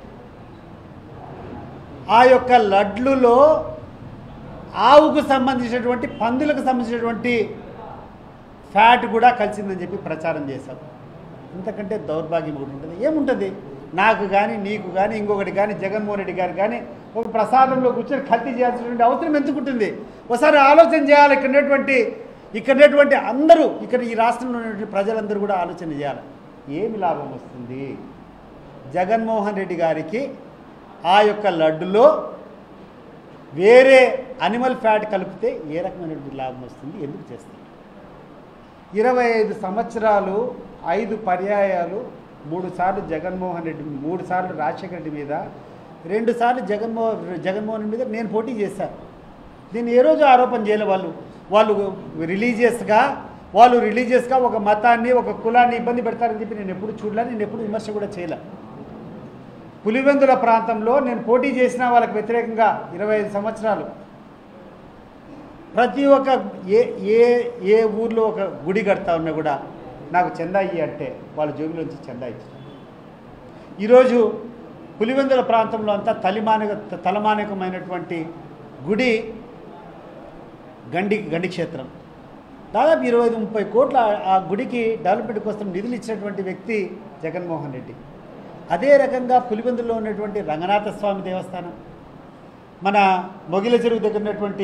ఆ యొక్క లడ్లులో ఆవుకు సంబంధించినటువంటి పందులకు సంబంధించినటువంటి ఫ్యాట్ కూడా కలిసిందని చెప్పి ప్రచారం చేశావు ఇంతకంటే దౌర్భాగ్యం ఒకటి ఉంటుంది ఏముంటుంది నాకు కానీ నీకు కానీ ఇంకొకటి కానీ జగన్మోహన్ రెడ్డి గారు కానీ ఒక ప్రసాదంలో కూర్చొని కత్తి చేయాల్సినటువంటి అవసరం ఎందుకుంటుంది ఒకసారి ఆలోచన చేయాలి ఇక్కడ ఉన్నటువంటి ఇక్కడ ఉన్నటువంటి అందరూ ఇక్కడ ఈ రాష్ట్రంలో ఉన్నటువంటి ప్రజలందరూ కూడా ఆలోచన చేయాలి ఏమి లాభం వస్తుంది జగన్మోహన్ రెడ్డి గారికి ఆ యొక్క లడ్డులో వేరే అనిమల్ ఫ్యాట్ కలిపితే ఏ రకమైనటువంటి లాభం వస్తుంది ఎందుకు చేస్తారు ఇరవై ఐదు సంవత్సరాలు ఐదు పర్యాయాలు మూడు సార్లు జగన్మోహన్ రెడ్డి మూడు సార్లు రాజశేఖర రెడ్డి మీద రెండు సార్లు జగన్మోహన్ జగన్మోహన్ రెడ్డి మీద నేను పోటీ చేశాను దీన్ని ఏ రోజు ఆరోపణ చేయలే వాళ్ళు వాళ్ళు రిలీజియస్గా వాళ్ళు రిలీజియస్గా ఒక మతాన్ని ఒక కులాన్ని ఇబ్బంది పెడతారని చెప్పి నేను ఎప్పుడు చూడలే నేను ఎప్పుడు విమర్శ కూడా చేయలే పులివెందుల ప్రాంతంలో నేను పోటీ చేసిన వాళ్ళకి వ్యతిరేకంగా ఇరవై ఐదు సంవత్సరాలు ప్రతి ఒక్క ఏ ఏ ఏ ఊర్లో ఒక గుడి కడతా ఉన్నా కూడా నాకు చందా ఇయ్యి అంటే వాళ్ళ జోబులోంచి చందా ఇచ్చారు ఈరోజు పులివెందుల ప్రాంతంలో అంతా తలిమానిక తలమానికమైనటువంటి గుడి గండి గండి క్షేత్రం దాదాపు ఇరవై ఐదు ముప్పై కోట్ల ఆ- ఆ గుడికి డెవలప్మెంట్ కోసం నిధులు ఇచ్చినటువంటి వ్యక్తి జగన్మోహన్ రెడ్డి అదే రకంగా పులివెందులో ఉన్నటువంటి రంగనాథ స్వామి దేవస్థానం మన మొగిల చెరువు దగ్గర ఉన్నటువంటి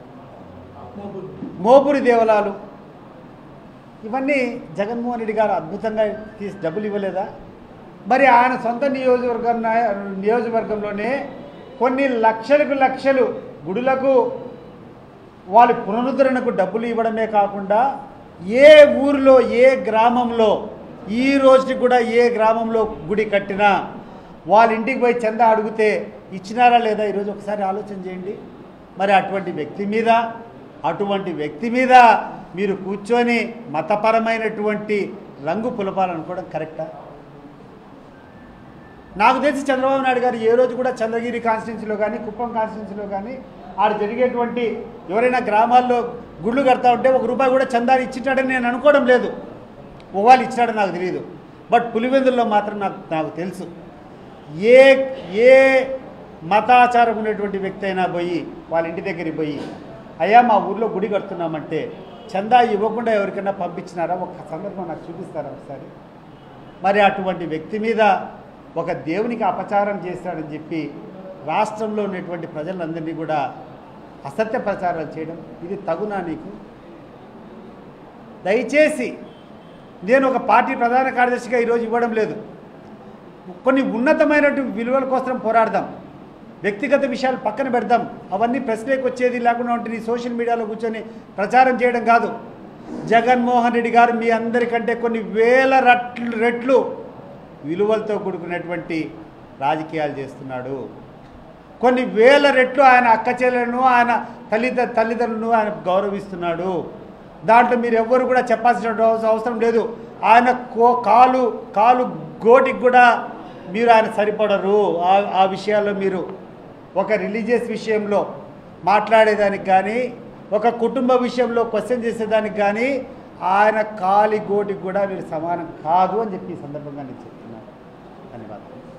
మోపురి దేవలాలు ఇవన్నీ జగన్మోహన్ రెడ్డి గారు అద్భుతంగా తీసి డబ్బులు ఇవ్వలేదా మరి ఆయన సొంత నియోజకవర్గం నియోజకవర్గంలోనే కొన్ని లక్షలకు లక్షలు గుడులకు వాళ్ళ పునరుద్ధరణకు డబ్బులు ఇవ్వడమే కాకుండా ఏ ఊరిలో ఏ గ్రామంలో ఈ రోజుకి కూడా ఏ గ్రామంలో గుడి కట్టినా వాళ్ళ ఇంటికి పోయి చందా అడిగితే ఇచ్చినారా లేదా ఈరోజు ఒకసారి ఆలోచన చేయండి మరి అటువంటి వ్యక్తి మీద అటువంటి వ్యక్తి మీద మీరు కూర్చొని మతపరమైనటువంటి రంగు పులపాలనుకోవడం కరెక్టా నాకు తెలిసి చంద్రబాబు నాయుడు గారు ఏ రోజు కూడా చంద్రగిరి కాన్స్టిట్యున్సీలో కానీ కుప్పం కాన్స్టిట్యున్సీలో కానీ ఆడ జరిగేటువంటి ఎవరైనా గ్రామాల్లో గుళ్ళు కడతా ఉంటే ఒక రూపాయి కూడా చందాని ఇచ్చినాడని నేను అనుకోవడం లేదు ఒకవేళ ఇచ్చినాడని నాకు తెలియదు బట్ పులివెందుల్లో మాత్రం నాకు నాకు తెలుసు ఏ ఏ మతాచారం ఉన్నటువంటి వ్యక్తి అయినా పోయి వాళ్ళ ఇంటి దగ్గరికి పోయి అయ్యా మా ఊర్లో గుడి కడుతున్నామంటే చందా ఇవ్వకుండా ఎవరికైనా పంపించినారా ఒక సందర్భం నాకు చూపిస్తారా ఒకసారి మరి అటువంటి వ్యక్తి మీద ఒక దేవునికి అపచారం చేస్తాడని చెప్పి రాష్ట్రంలో ఉన్నటువంటి ప్రజలందరినీ కూడా అసత్య ప్రచారాలు చేయడం ఇది తగునా నీకు దయచేసి నేను ఒక పార్టీ ప్రధాన కార్యదర్శిగా ఈరోజు ఇవ్వడం లేదు కొన్ని ఉన్నతమైనటువంటి విలువల కోసం పోరాడదాం వ్యక్తిగత విషయాలు పక్కన పెడదాం అవన్నీ ప్రెస్లోకి వచ్చేది లేకుండా ఉంటే నీ సోషల్ మీడియాలో కూర్చొని ప్రచారం చేయడం కాదు జగన్మోహన్ రెడ్డి గారు మీ అందరికంటే కొన్ని వేల రట్లు రెట్లు విలువలతో కూడుకున్నటువంటి రాజకీయాలు చేస్తున్నాడు కొన్ని వేల రెట్లు ఆయన అక్క చెల్లెలను ఆయన తల్లిద తల్లిదండ్రులను ఆయన గౌరవిస్తున్నాడు దాంట్లో మీరు ఎవ్వరు కూడా చెప్పాల్సిన అవసరం లేదు ఆయన కో కాలు కాలు గోటికి కూడా మీరు ఆయన సరిపడరు ఆ ఆ విషయాల్లో మీరు ఒక రిలీజియస్ విషయంలో మాట్లాడేదానికి కానీ ఒక కుటుంబ విషయంలో క్వశ్చన్ చేసేదానికి కానీ ఆయన కాలి గోటికి కూడా మీరు సమానం కాదు అని చెప్పి ఈ సందర్భంగా నేను చెప్తున్నాను ధన్యవాదాలు